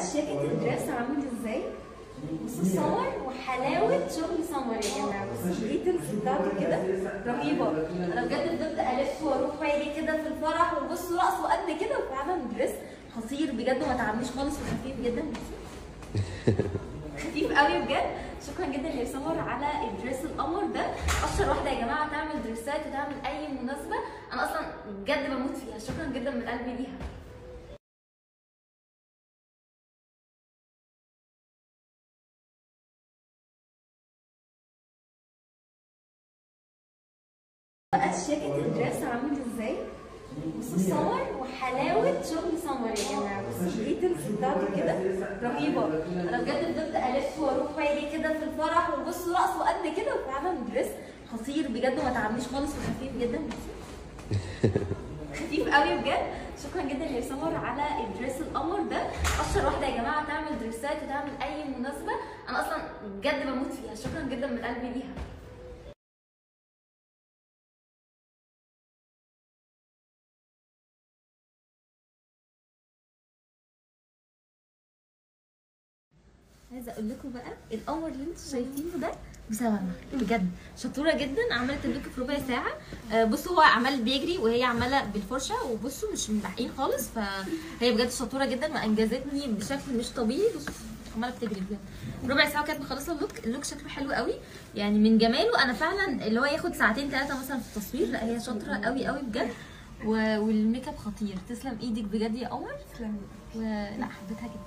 شياكة الدريس عامل ازاي بصوا سمر وحلاوة شغل سمر يا جماعة بصوا الديتيلز بتاعته كده رهيبة انا بجد فضلت الف واروح واجي كده في الفرح وبصوا رقصه قد كده وفعلا دريس خطير بجد وما تعبنيش خالص وخفيف جدا خفيف قوي بجد شكرا جدا يا سمر على الدريس القمر ده اشطر واحده يا جماعه تعمل دريسات وتعمل اي مناسبه انا اصلا بجد بموت فيها شكرا جدا من قلبي ليها بقى شياكة الدريس عامل ازاي بصوا سمر وحلاوة شغل سمر يا جماعة بصوا الديتيلز بتاعته كده رهيبة انا بجد فضلت الف واروح واجي كده في الفرح وبصوا رقصه قد كده وفعلا دريس خطير بجد وما تعبنيش خالص وخفيف جدا خفيف قوي بجد شكرا جدا يا سمر على الدريس القمر ده اشطر واحده يا جماعه تعمل دريسات وتعمل اي مناسبه انا اصلا بجد بموت فيها شكرا جدا من قلبي ليها عايزه اقول لكم بقى القمر اللي انتوا شايفينه ده بسببها بجد شطوره جدا عملت اللوك في ربع ساعه آه، بصوا هو عمال بيجري وهي عماله بالفرشه وبصوا مش ملاحقين خالص فهي بجد شطوره جدا وانجزتني بشكل مش طبيعي بصوا عماله بتجري بجد ربع ساعه كانت مخلصه اللوك اللوك شكله حلو قوي يعني من جماله انا فعلا اللي هو ياخد ساعتين ثلاثه مثلا في التصوير لا هي شاطره قوي قوي بجد و- والميك اب خطير تسلم ايدك بجد يا قمر تسلمي ولا حبيتها جدا